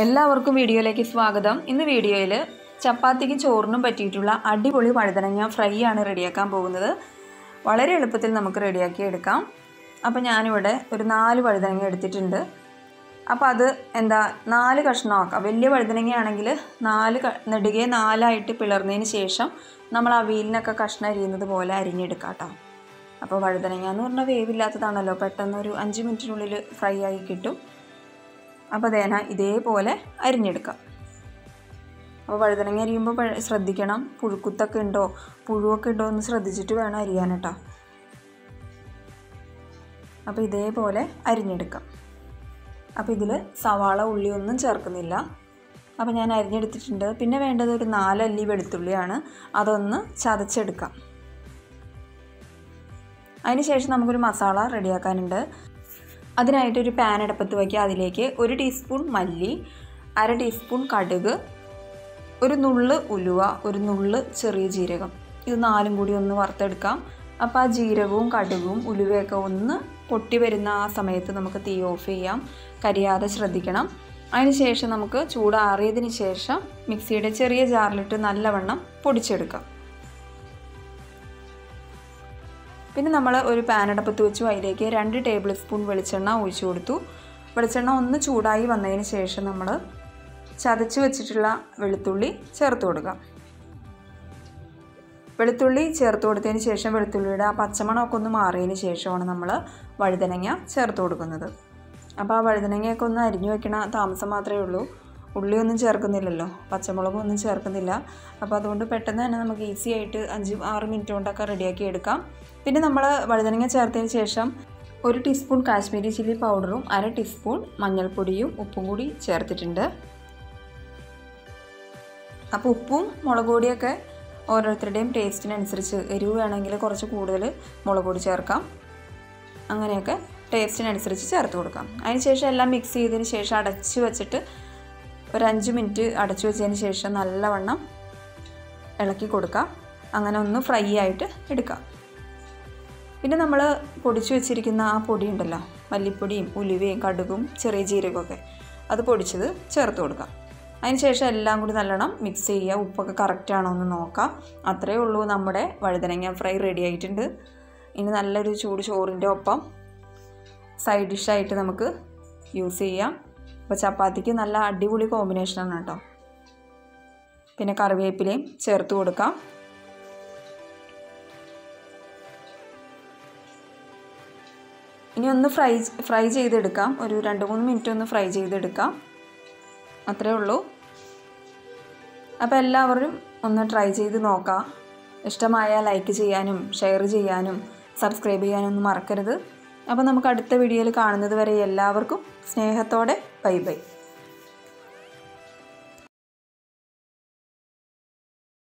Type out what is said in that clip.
എല്ലാവർക്കും വീഡിയോയിലേക്ക് സ്വാഗതം ഇന്ന് വീഡിയോയിൽ ചപ്പാത്തിക്ക് ചോറിനും പറ്റിയിട്ടുള്ള അടിപൊളി വഴുതനങ്ങ ഫ്രൈ ആണ് റെഡിയാക്കാൻ പോകുന്നത് വളരെ എളുപ്പത്തിൽ നമുക്ക് റെഡിയാക്കി എടുക്കാം അപ്പോൾ ഞാനിവിടെ ഒരു നാല് വഴുതനങ്ങ എടുത്തിട്ടുണ്ട് അപ്പോൾ അത് എന്താ നാല് കഷ്ണമാക്കാം വലിയ വഴുതനങ്ങയാണെങ്കിൽ നാല് ക നെടുകെ നാലായിട്ട് പിളർന്നതിന് ശേഷം നമ്മൾ അവിയലിനൊക്കെ കഷ്ണം അരിയുന്നത് പോലെ അരിഞ്ഞെടുക്കാം കേട്ടോ അപ്പോൾ വഴുതനങ്ങ എന്ന് പറഞ്ഞാൽ വേവില്ലാത്തതാണല്ലോ പെട്ടെന്ന് ഒരു അഞ്ച് മിനിറ്റിനുള്ളിൽ ഫ്രൈ ആയി കിട്ടും അപ്പോൾ അതേന ഇതേപോലെ അരിഞ്ഞെടുക്കാം അപ്പോൾ വഴുതനങ്ങ അരിയുമ്പോൾ പഴ- ശ്രദ്ധിക്കണം പുഴുക്കുത്തൊക്കെ ഉണ്ടോ പുഴുവൊക്കെ ഉണ്ടോ എന്ന് ശ്രദ്ധിച്ചിട്ട് വേണം അരിയാൻ കേട്ടോ അപ്പോൾ ഇതേപോലെ അരിഞ്ഞെടുക്കാം അപ്പോൾ ഇതിൽ സവാള ഉള്ളി ഒന്നും ചേർക്കുന്നില്ല അപ്പോൾ ഞാൻ അരിഞ്ഞെടുത്തിട്ടുണ്ട് പിന്നെ വേണ്ടത് ഒരു നാലല്ലി വെളുത്തുള്ളിയാണ് അതൊന്ന് ചതച്ചെടുക്കാം അതിന് ശേഷം നമുക്കൊരു മസാല റെഡിയാക്കാനുണ്ട് അതിനായിട്ട് ഒരു പാൻ അടുപ്പത്ത് വയ്ക്കുക അതിലേക്ക് ഒരു ടീസ്പൂൺ മല്ലി അര ടീസ്പൂൺ കടുക് ഒരു നുള്ള് ഉലുവ ഒരു നുള്ള് ചെറിയ ജീരകം ഇത് നാലും കൂടി ഒന്ന് വറുത്തെടുക്കാം അപ്പോൾ ആ ജീരകവും കടുകും ഉലുവയൊക്കെ ഒന്ന് പൊട്ടി വരുന്ന ആ സമയത്ത് നമുക്ക് തീ ഓഫ് ചെയ്യാം കരിയാതെ ശ്രദ്ധിക്കണം അതിന് ശേഷം നമുക്ക് ചൂടാറിയതിന് ശേഷം മിക്സിയുടെ ചെറിയ ജാറിലിട്ട് നല്ലവണ്ണം പൊടിച്ചെടുക്കാം പിന്നെ നമ്മൾ ഒരു പാൻ അടുപ്പത്ത് വെച്ചു അതിലേക്ക് രണ്ട് ടേബിൾ സ്പൂൺ വെളിച്ചെണ്ണ ഒഴിച്ചു കൊടുത്തു വെളിച്ചെണ്ണ ഒന്ന് ചൂടായി വന്നതിന് ശേഷം നമ്മൾ ചതച്ച് വെച്ചിട്ടുള്ള വെളുത്തുള്ളി ചേർത്ത് കൊടുക്കാം വെളുത്തുള്ളി ചേർത്ത് കൊടുത്തതിന് ശേഷം വെളുത്തുള്ളിയുടെ ആ പച്ചമണമൊക്കെ ഒന്ന് മാറിയതിന് ശേഷമാണ് നമ്മൾ വഴുതനങ്ങ ചേർത്ത് കൊടുക്കുന്നത് അപ്പോൾ ആ വഴുതനങ്ങയൊക്കെ ഒന്ന് അരിഞ്ഞു വെക്കണ താമസം മാത്രമേ ഉള്ളൂ ഉള്ളിയൊന്നും ചേർക്കുന്നില്ലല്ലോ പച്ചമുളകും ഒന്നും ചേർക്കുന്നില്ല അപ്പോൾ അതുകൊണ്ട് പെട്ടെന്ന് തന്നെ നമുക്ക് ഈസി ആയിട്ട് അഞ്ച് ആറ് മിനിറ്റ് കൊണ്ടൊക്കെ റെഡിയാക്കി എടുക്കാം പിന്നെ നമ്മൾ വഴുതനങ്ങ ചേർത്തതിന് ശേഷം ഒരു ടീസ്പൂൺ കാശ്മീരി ചില്ലി പൗഡറും അര ടീസ്പൂൺ മഞ്ഞൾപ്പൊടിയും ഉപ്പും കൂടി ചേർത്തിട്ടുണ്ട് അപ്പോൾ ഉപ്പും മുളക് പൊടിയൊക്കെ ഓരോരുത്തരുടെയും ടേസ്റ്റിനനുസരിച്ച് എരിവ് വേണമെങ്കിൽ കുറച്ച് കൂടുതൽ മുളക് പൊടി ചേർക്കാം അങ്ങനെയൊക്കെ ടേസ്റ്റിനനുസരിച്ച് ചേർത്ത് കൊടുക്കാം അതിനുശേഷം എല്ലാം മിക്സ് ചെയ്തതിന് ശേഷം അടച്ച് വെച്ചിട്ട് ഒരു അഞ്ച് മിനിറ്റ് അടച്ചു വെച്ചതിന് ശേഷം നല്ലവണ്ണം ഇളക്കി കൊടുക്കാം അങ്ങനെ ഒന്ന് ഫ്രൈ ആയിട്ട് എടുക്കാം പിന്നെ നമ്മൾ പൊടിച്ചു വെച്ചിരിക്കുന്ന ആ പൊടി ഉണ്ടല്ലോ മല്ലിപ്പൊടിയും ഉലുവയും കടുകും ചെറിയ ജീരകമൊക്കെ അത് പൊടിച്ചത് ചേർത്ത് കൊടുക്കാം അതിനുശേഷം എല്ലാം കൂടി നല്ലോണം മിക്സ് ചെയ്യുക ഉപ്പൊക്കെ കറക്റ്റ് ആണോ എന്ന് നോക്കാം അത്രയേ ഉള്ളൂ നമ്മുടെ വഴുതനങ്ങ ഫ്രൈ റെഡി ആയിട്ടുണ്ട് ഇനി നല്ലൊരു ചൂട് ചോറിൻ്റെ ഒപ്പം സൈഡ് ഡിഷായിട്ട് നമുക്ക് യൂസ് ചെയ്യാം അപ്പോൾ ചപ്പാത്തിക്ക് നല്ല അടിപൊളി കോമ്പിനേഷനാണ് കേട്ടോ പിന്നെ കറിവേപ്പിലയും ചേർത്ത് കൊടുക്കാം ഇനി ഒന്ന് ഫ്രൈ ഫ്രൈ ചെയ്തെടുക്കാം ഒരു രണ്ട് മൂന്ന് മിനിറ്റ് ഒന്ന് ഫ്രൈ ചെയ്തെടുക്കാം അത്രേ ഉള്ളൂ അപ്പോൾ എല്ലാവരും ഒന്ന് ട്രൈ ചെയ്ത് നോക്കാം ഇഷ്ടമായ ലൈക്ക് ചെയ്യാനും ഷെയർ ചെയ്യാനും സബ്സ്ക്രൈബ് ചെയ്യാനും ഒന്നും മറക്കരുത് അപ്പോൾ നമുക്ക് അടുത്ത വീഡിയോയിൽ കാണുന്നത് വരെ എല്ലാവർക്കും സ്നേഹത്തോടെ ബൈ ബൈ